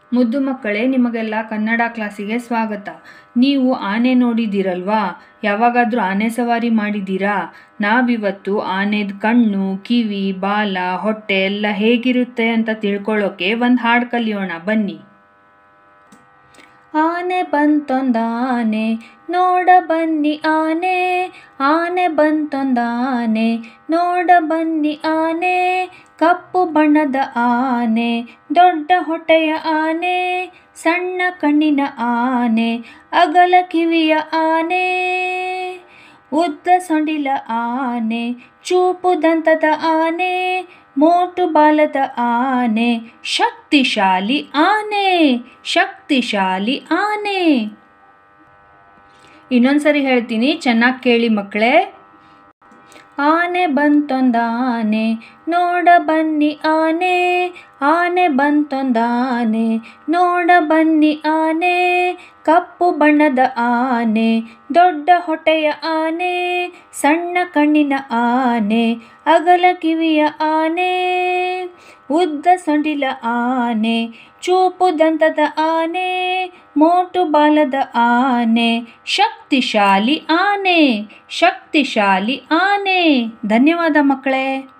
ಮುದ್ದು ಮಕ್ಕಳೇ ನಿಮಗೆಲ್ಲ ಕನ್ನಡ ಕ್ಲಾಸಿಗೆ ಸ್ವಾಗತ ನೀವು ಆನೆ ನೋಡಿದ್ದೀರಲ್ವಾ ಯಾವಾಗಾದರೂ ಆನೆ ಸವಾರಿ ಮಾಡಿದ್ದೀರಾ ನಾವಿವತ್ತು ಆನೆದ ಕಣ್ಣು ಕಿವಿ ಬಾಲ ಹೊಟ್ಟೆ ಎಲ್ಲ ಹೇಗಿರುತ್ತೆ ಅಂತ ತಿಳ್ಕೊಳ್ಳೋಕೆ ಒಂದು ಹಾಡು ಕಲಿಯೋಣ ಬನ್ನಿ ಆನೆ ಬಂತೊಂದಾನೆ ನೋಡ ಬನ್ನಿ ಆನೆ ಆನೆ ಬಂತೊಂದಾನೆ ನೋಡ ಬನ್ನಿ ಆನೆ ಕಪ್ಪು ಬಣ್ಣದ ಆನೆ ದೊಡ್ಡ ಹೊಟ್ಟೆಯ ಆನೆ ಸಣ್ಣ ಕಣ್ಣಿನ ಆನೆ ಅಗಲ ಕಿವಿಯ ಆನೆ ಉದ್ದ ಸೊಂಡಿಲ ಆನೆ ಚೂಪು ದಂತದ ಆನೆ ಮೋಟು ಬಾಲದ ಆನೆ ಶಕ್ತಿಶಾಲಿ ಆನೆ ಶಕ್ತಿಶಾಲಿ ಆನೆ ಇನ್ನೊಂದ್ಸರಿ ಹೇಳ್ತೀನಿ ಚೆನ್ನಾಗಿ ಕೇಳಿ ಮಕ್ಕಳೇ ಆನೆ ಬಂತೊಂದಾನೆ ನೋಡ ಬನ್ನಿ ಆನೆ ಆನೆ ಬಂತೊಂದಾನೆ ನೋಡ ಬನ್ನಿ ಆನೆ ಕಪ್ಪು ಬಣ್ಣದ ಆನೆ ದೊಡ್ಡ ಹೊಟ್ಟೆಯ ಆನೆ ಸಣ್ಣ ಕಣ್ಣಿನ ಆನೆ ಅಗಲ ಕಿವಿಯ ಆನೆ ಉದ್ದ ಸೊಂಡಿಲ ಆನೆ ಚೂಪು ದಂತದ ಆನೆ ಮೋಟು ಬಾಲದ ಆನೆ ಶಕ್ತಿಶಾಲಿ ಆನೆ ಶಕ್ತಿಶಾಲಿ ಆನೆ ಧನ್ಯವಾದ ಮಕ್ಕಳೇ